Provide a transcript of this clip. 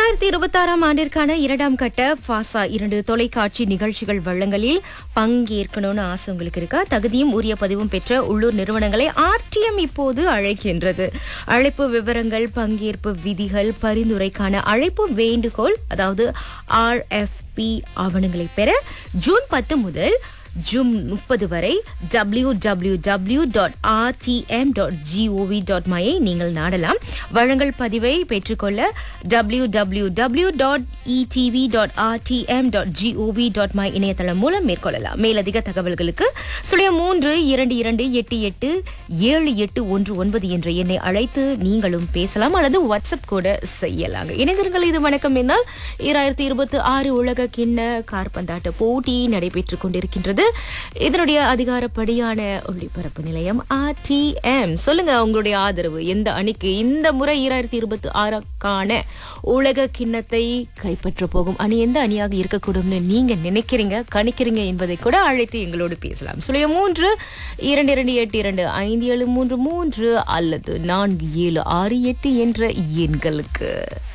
ஈராயிரத்தி இருபத்தாறாம் ஆண்டிற்கான இரண்டாம் கட்ட ஃபாசா இரண்டு தொலைக்காட்சி நிகழ்ச்சிகள் வழங்கலில் பங்கேற்கணும்னு ஆசை உங்களுக்கு இருக்கா தகுதியும் உரிய பதிவும் பெற்ற உள்ளூர் நிறுவனங்களை ஆர்டிஎம் இப்போது அழைக்கின்றது அழைப்பு விவரங்கள் பங்கேற்பு விதிகள் பரிந்துரைக்கான அழைப்பு வேண்டுகோள் அதாவது ஆர்எஃப்பி ஆவணங்களை பெற ஜூன் பத்து முதல் ஜூன் முப்பது வரை W W W dot RTM dot GOV dot மையை நீங்கள் நாடலாம் வழங்கல் பதிவை பெற்றுக்கொள்ள W W W dot ETV dot RTM dot GOV dot my இணையதளம் மூலம் மேற்கொள்ளலாம் மேலதிக தகவல்களுக்கு சுழியம் மூன்று இரண்டு இரண்டு எட்டு எட்டு ஏழு எட்டு ஒன்று ஒன்பது என்ற எண்ணை அழைத்து நீங்களும் பேசலாம் அல்லது வாட்ஸ்அப் கூட செய்யலாங்க இணைந்திருங்கள் இது வணக்கம் என்னால் ஈராயிரத்தி இருபத்தி ஆறு உலக கிண்ண கார்பந்தாட்ட போட்டி நடைபெற்றுக் கொண்டிருக்கின்றது இதனுடைய அதிகாரப்படியான ஒளிபரப்பு நிலையம் ஆர்டிஎம் சொல்லுங்க உங்களுடைய ஆதரவு எந்த அணிக்கு இந்த முறை ஈராயிரத்தி இருபத்தி ஆறுக்கான உலக கிண்ணத்தை கைப்பற்ற போகும் அணி எந்த அணியாக இருக்கக்கூடும்னு நீங்க நினைக்கிறீங்க கணிக்கிறீங்க என்பதை கூட அழைத்து எங்களோடு பேசலாம் சுழிய மூன்று இரண்டு இரண்டு எட்டு இரண்டு ஐந்து ஏழு மூன்று மூன்று அல்லது நான்கு ஏழு ஆறு எட்டு என்ற எண்களுக்கு